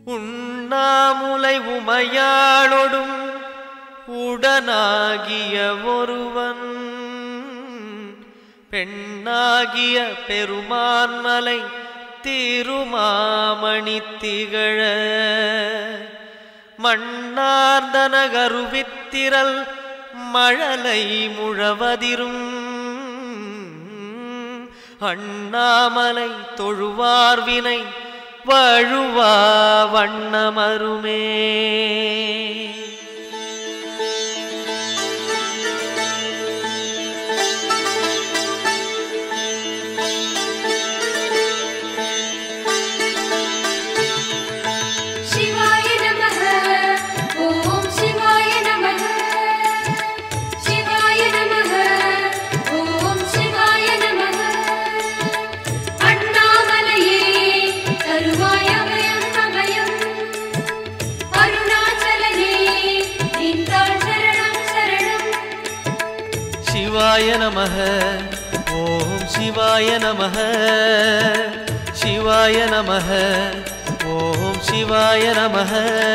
உண்ணாமுலை உமையாளொடும் உடனாகிய ஒருவன் பெண்ணாகிய பெருமான்மலை திருமாமணி திகழ மண்ணார்ந்தன கருவித்திரல் மழலை முழவதிரும் அண்ணாமலை தொழுவார்வினை வழுவா வண்ணமருமே शिवाय नमः ॐ शिवाय नमः शिवाय नमः ॐ शिवाय नमः अण्णामलये तरुवाय अभयम् अभयम् अरुणाचलने निन्दाळ் शरणं शरणम् சிவாய நமக ஓம் சிவாய நமக சிவாய நமக ஓம் சிவாய நமக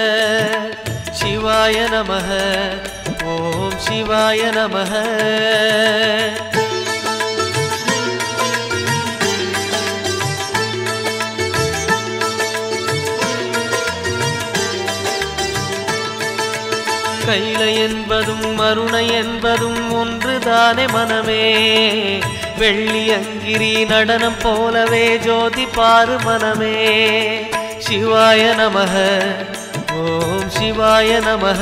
சிவாய நமக ஓம் சிவாய நமக கைலை என்பதும் மருணை என்பதும் ஒன்றுதானே மனமே வெள்ளி அங்கிரி நடனம் போலவே ஜோதி பாரு மனமே சிவாய நமக ஓம் சிவாய நமக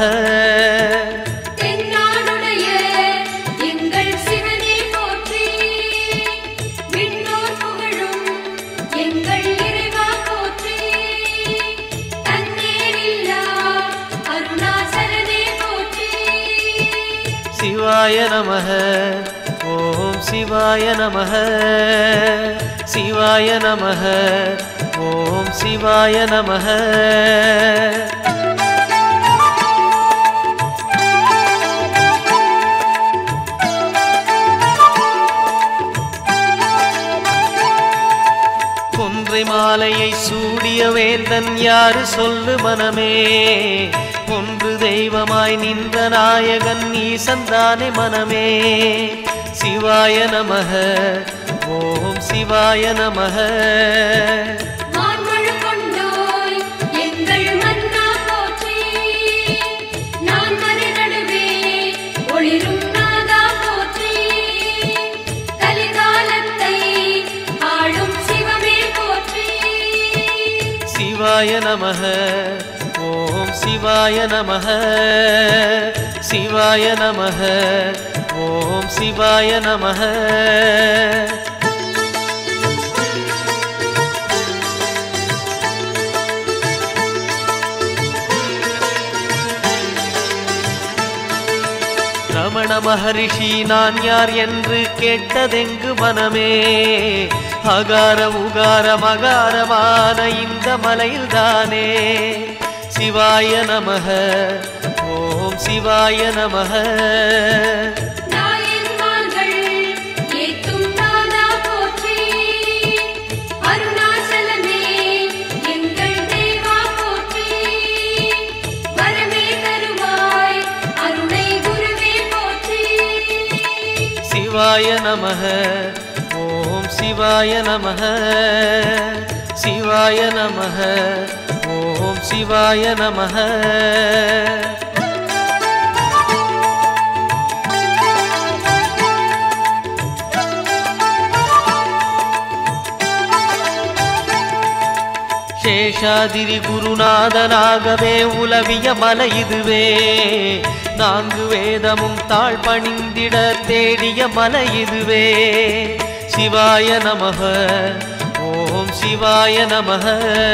தென்னாடுடைய எங்கள் சிவனே போற்றி விண்ணோர் புகழும் எங்கள் இறைவா போற்றி தன்னேரில்லா அருணாசலனே போற்றி சிவாய நமக ஓம் சிவாய நமக சிவாய நமக ஓம் சிவாய நமக கொன்றை மாலையை சூடிய வேந்தன் யாரு சொல்லு மனமே ஒன்று தெய்வமாய் நின்ற நாயகன் ஈசந்தானே மனமே சிவாய நமக ஓம் சிவாய நமக மான்மழு கொண்டோய் எங்கள் மன்னா போற்றி நான் மறை நடுவே ஒளிரும் நாதா போற்றி கலிகாலத்தை ஆளும் சிவமே போற்றி சிவாய நமக ஓம் சிவாய நமக சிவாய நமக ஓம் சிவாய நமக ரமண மகரிஷி நான் யார் என்று கேட்டதெங்கு மனமே அகார உகார மகாரமான இந்த மலையில்தானே சிவாய நமக ஓம் சிவாய நமக நாயன்மார்கள் ஏத்தும் நாதா போற்றி அருணாசலமே எங்கள் தேவா போற்றி வரமே தருவாய் அருணை குருவே போற்றி சிவாய நமக ஓம் சிவாய நமக சிவாய நமக ஓம் சிவாய நமக சேஷாதிரி குருநாதனாகவே உலவிய மலை இதுவே நான்கு வேதமும் தாழ் பணிந்திட தேடிய மலை இதுவே சிவாய நமக ஓம் சிவாய நமக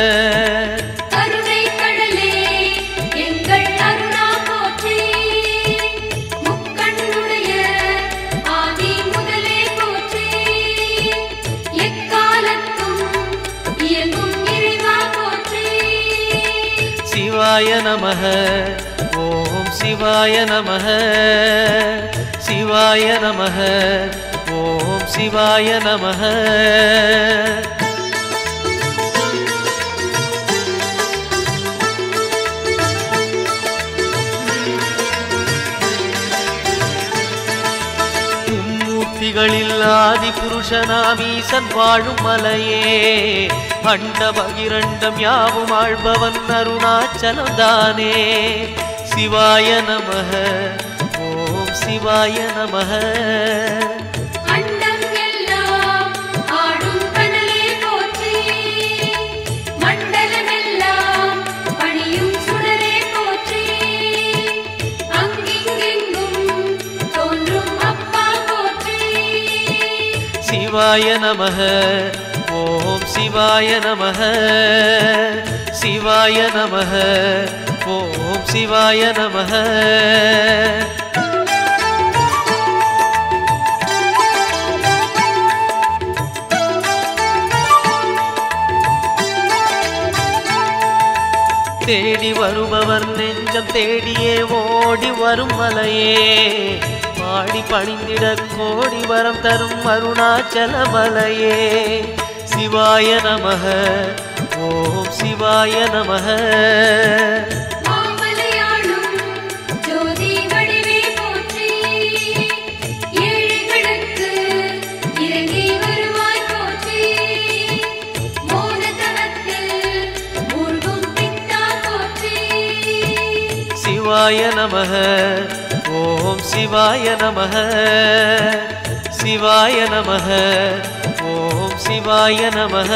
கருணை கடலே எங்கள் அருணா போற்றி முக்கண்ணுடைய ஆதி முதலே போற்றி எக்காலத்தும் இயங்கும் இறைவா போற்றி சிவாய நமக ஓம் சிவாய நமக சிவாய நமக ஓம் சிவாய நமக முக்திகளில் ஆதி புருஷனாம் ஈசன் வாழும் மலையே அண்ட பகிரண்டம் யாவும் ஆழ்பவன் அருணாச்சலம் தானே சிவாய நமக ஓம் சிவாய நமக அண்டம் எல்லாம் ஆடும் கனலே போற்றி மண்டலமெல்லாம் பணியும் சுடரே போற்றி அங்கிங்கெங்கும் தோன்றும் அப்பா போற்றி சிவாய நமக ஓம் சிவாய நமக சிவாய நமக ஓம் சிவாய நமக தேடி வருபவர் நெஞ்சம் தேடியே ஓடி வரும் மலையே பாடி பணிந்திட கோடி வரம் தரும் அருணாச்சல மலையே சிவாய நமக ஓம் சிவாய நமக மாமலையாளும் ஜோதி வடிவே போற்றி ஏழைகளுக்கு இறங்கி வருவாய் போற்றி மோனதனத்தில் மூழ்கும் பித்தா போற்றி சிவாய நமக ஓம் சிவாய நமக சிவாய நமக ஓம் சிவாய நமக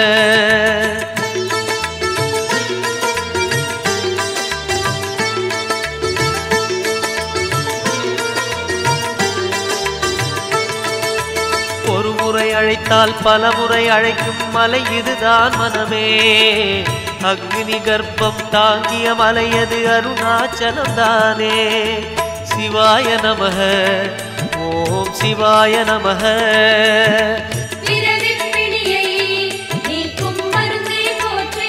ஒரு முறை அழைத்தால் பல முறை அழைக்கும் மலை இதுதான் மனமே அக்னி கர்ப்பம் தாங்கிய மலையது அருணாச்சலம் தானே சிவாய நமக ஓம் சிவாய நமக பிறவிப் பிணியை நீக்கும் மருந்தே போற்றி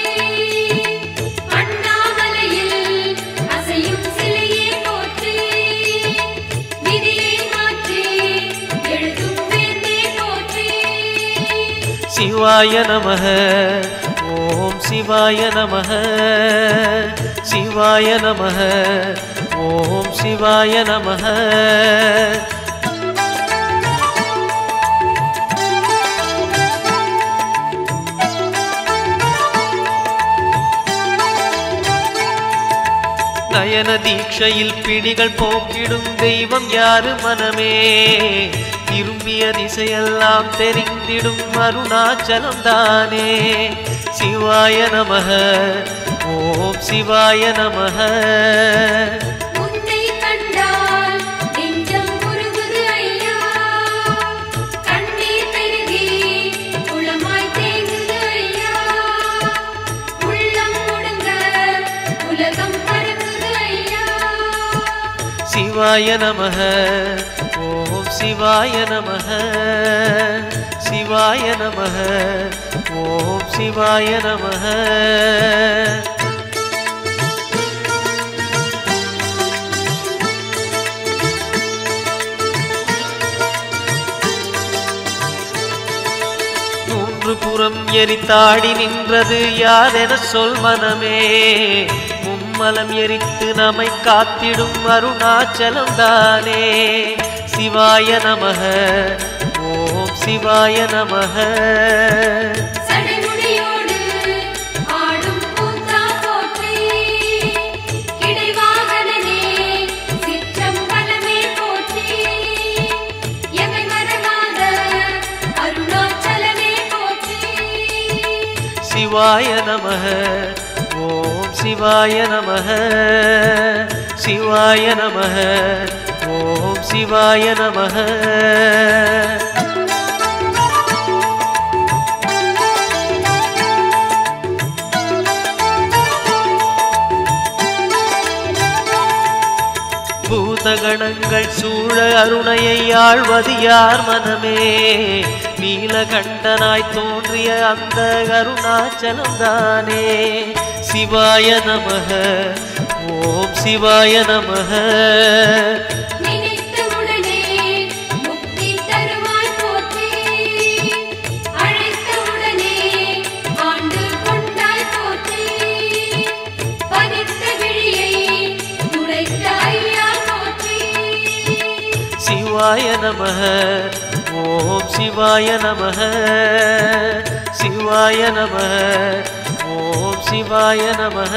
அண்ணாமலையில் அசையும் சிலையே போற்றி விதியை மாற்றி எழுதும் வேந்தே போற்றி சிவாய நமக ஓம் சிவாய நமக சிவாய நமக ஓம் சிவாய நமக நயன தீட்சையில் பிணிகள் போக்கிடும் தெய்வம் யாரு மனமே திரும்பிய திசையெல்லாம் தெரிந்திடும் அருணாச்சலம் தானே சிவாய நமக ஓம் சிவாய நமக உன்னை கண்டால் நெஞ்சம் உருகுது ஐயா கண்ணீர் பெருகி குளமாய் தேங்குது ஐயா உள்ளம் முடுங்க உலகம் பறக்குது ஐயா சிவாய நமக ஓம் சிவாய நமக சிவாய நமக ஓம் சிவாய நமக மூன்று புறம் எரித்தாடி நின்றது யாரென சொல் மனமே மும்மலம் எரித்து நம்மை காத்திடும் அருணாச்சலம் தானே சிவாய நமக ஓம் சிவாய நமக சடைமுடியோடு ஆடும் கூத்தா போற்றி கிடைவாகனனே சிற்றம்பலமே போற்றி எமை மறவாத அருணாச்சலமே போற்றி சிவாய நமக ஓம் சிவாய நமக சிவாய நமக ஓம் சிவாய நமக பூதகணங்கள் சூழ அருணையை ஆழ்வது யார் மனமே நீலகண்டனாய் தோன்றிய அந்த அருணாச்சலம் தானே சிவாய நமக ஓம் சிவாய நமக நினைத்த உடனே முக்தி தருவாய் போற்றி அழைத்த உடனே ஆண்டு கொண்டாய் போற்றி பதித்த விழியை துடைத்த ஐயா போற்றி சிவாய நமக ஓம் சிவாய நமக சிவாய நமக ஓம் சிவாய நமக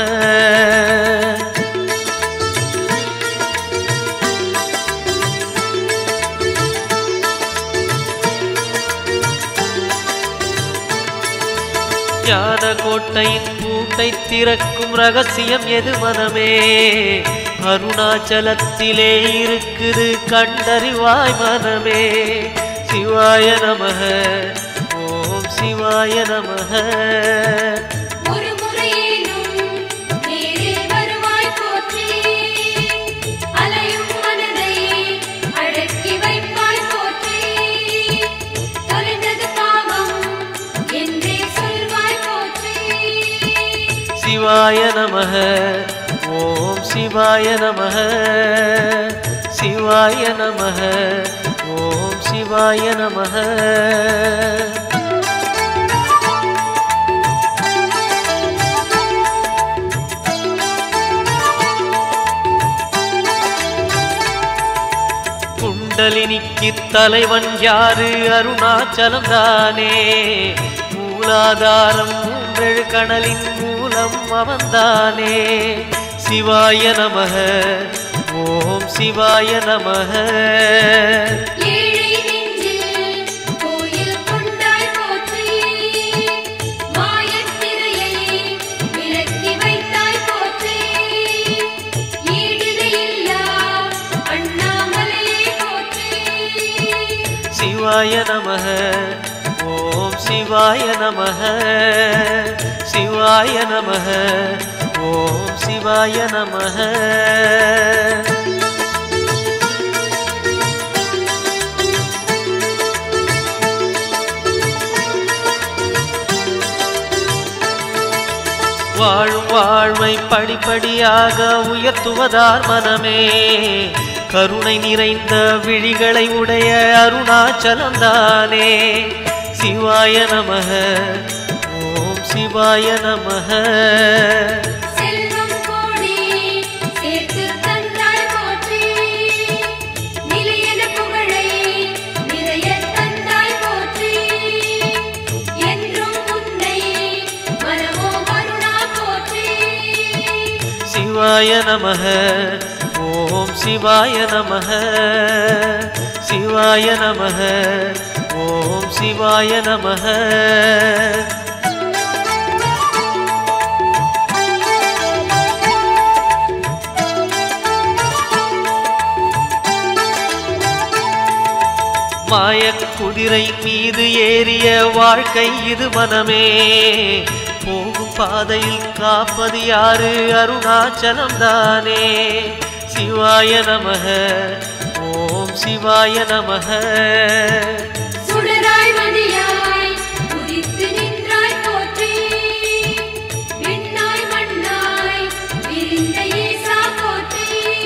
ஞான கோட்டையின் பூட்டை திறக்கும் ரகசியம் எது மனமே அருணாச்சலத்திலே இருக்குது கண்டறிவாய் மனமே சிவாய நமக ஓம் சிவாய நமக ஒரு முறையேனும் நேரில் வருவாய் போற்றி அலையும் மனதை அடக்கி வைப்பாய் போற்றி தொலைந்தது பாவம் என்றே சொல்வாய் போற்றி சிவாய நமக ஓம் சிவாய நமக சிவாய நமக ஓம் சிவாய நமக குண்டலினிக்கு தலைவன் யாரு அருணாச்சலம் தானே மூலாதாரம் மூன்றெழு கணலின் மூலம் அவன்தானே சிவாய நமக ஓம் சிவாய நமக ஏழை நெஞ்சில் கோயில் கொண்டாய் போற்றி மாயத்திரையை விலக்கி வைத்தாய் போற்றி ஈடிணையில்லா அண்ணாமலையே போற்றி சிவாய நமக ஓம் சிவாய நமக சிவாய நமக ஓம் சிவாய நமக வாழும் வாழ்வை படிப்படியாக உயர்த்துவதார் மனமே கருணை நிறைந்த விழிகளை உடைய அருணாச்சலம் தானே சிவாய நமக ஓம் சிவாய நமக செல்வம் கோடி சேர்த்து தந்தாய் போற்றி நிலையன புகழை நிறைய தந்தாய் போற்றி என்றும் உன்னை மனமோ கருணா போற்றி சிவாய நமக ஓம் சிவாய நமக சிவாய நமக ஓம் சிவாய நமக மாயக் குதிரை மீது ஏறிய வாழ்க்கை இது மனமே போகும் பாதையில் காப்பது யாரு அருணாச்சலம் தானே சிவாய நமக ஓம் சிவாய நமக சுடராய் மதியாய் உதித்து நின்றாய் போற்றி விண்ணாய் மண்ணாய் விரிந்த ஈசா போற்றி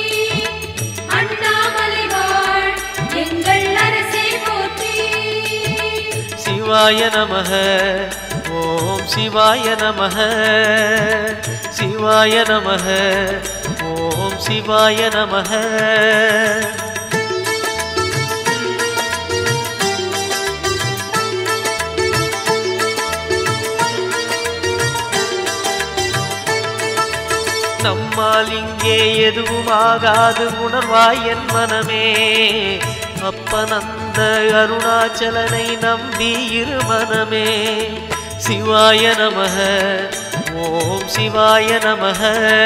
அண்ணாமலை வாழ் எங்கள் அரசே போற்றி சிவாய நமக ஓம் சிவாய நமக சிவாய நமக ஓம் சிவாய நமக நம்மால் இங்கே எதுவும் ஆகாது உணர்வாய் என் மனமே அப்பனந்த அருணாச்சலனை நம்பி இரு மனமே சிவாய நமக ஓம் சிவாய நமக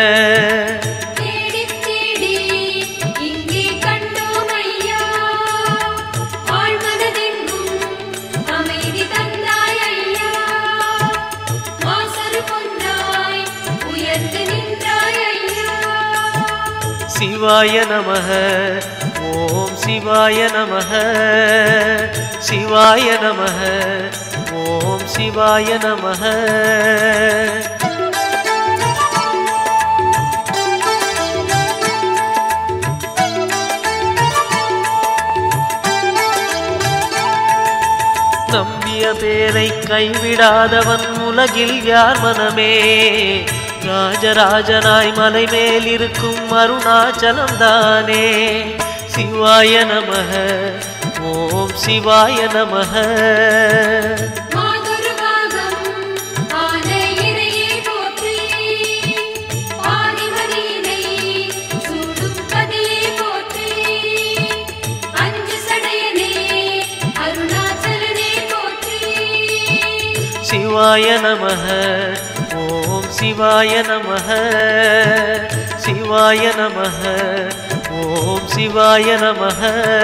தேடி தேடி இங்கே கண்டோம் ஐயா ஆழ்மனதெங்கும் அமைதி தந்தாய் ஐயா மாசரு பொன்னாய் உயர்ந்து நின்றாய் ஐயா சிவாய நமக ஓம் சிவாய நமக சிவாய நமக ஓம் சிவாய நமக நம்பிய பேரை கைவிடாதவன் உலகில் யார் மனமே ராஜராஜனாய் மலை மேல் இருக்கும் அருணாச்சலம் தானே சிவாய நமக ஓம் சிவாய நமக மாதுருவாகம் ஆன இறையே போற்றி ஆதிமதியினை சூடும் பதியே போற்றி அஞ்சு சடையனே அருணாச்சலனே போற்றி சிவாய நமக ஓம் சிவாய நமக சிவாய நமக ஓம் சிவாய நமக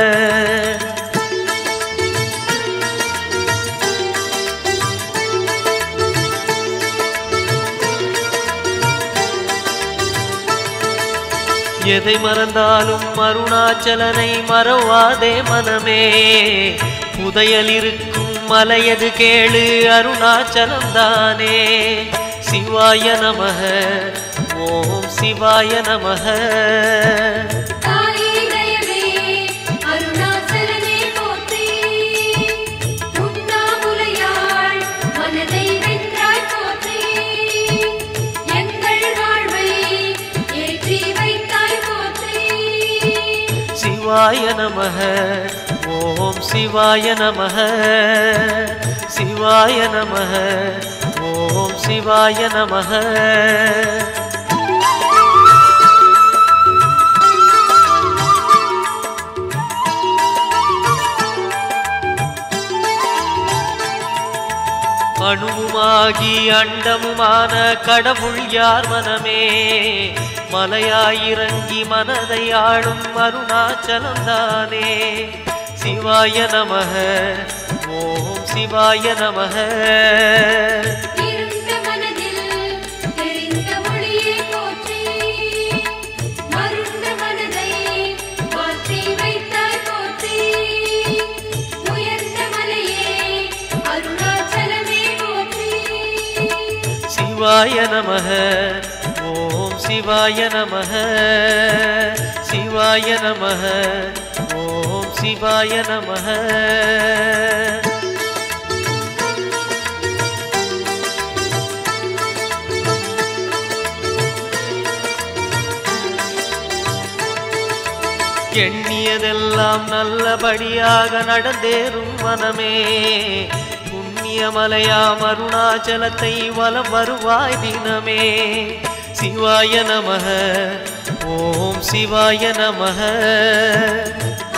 எதை மறந்தாலும் அருணாச்சலனை மறவாதே மனமே புதையல் இருக்கும் மலையது கேளு அருணாச்சலம் தானே சிவாய நமக ஓம் சிவாய நமக தாயே தயவே அருணாச்சலனே போற்றி உண்ணாமுலையாள் மனதை வென்றாய் போற்றி எங்கள் வாழ்வை ஏற்றி வைத்தாய் போற்றி சிவாய நமக ஓம் சிவாய நமக சிவாய நமக ஓம் சிவாய நமக அணுவுமாகி அண்டமுமான கடவுள் யார் மனமே மலையாயிறங்கி மனதை ஆளும் அருணாச்சலம் தானே சிவாய நமக ஓம் சிவாய நமக இருண்ட மனதில் தெரிந்த ஒளியே போற்றி மருண்ட மனதை மாற்றி வைத்தாய் போற்றி உயர்ந்த மலையே அருணாச்சலமே போற்றி சிவாய நமக ஓம் சிவாய நமக சிவாய நமக ஓம் சிவாய நமக எண்ணியதெல்லாம் நல்லபடியாக நடந்தேறும் மனமே புண்ணியமலையாம் அருணாச்சலத்தை வலம் வருவாய் தினமே சிவாய நமக ஓம் சிவாய நமக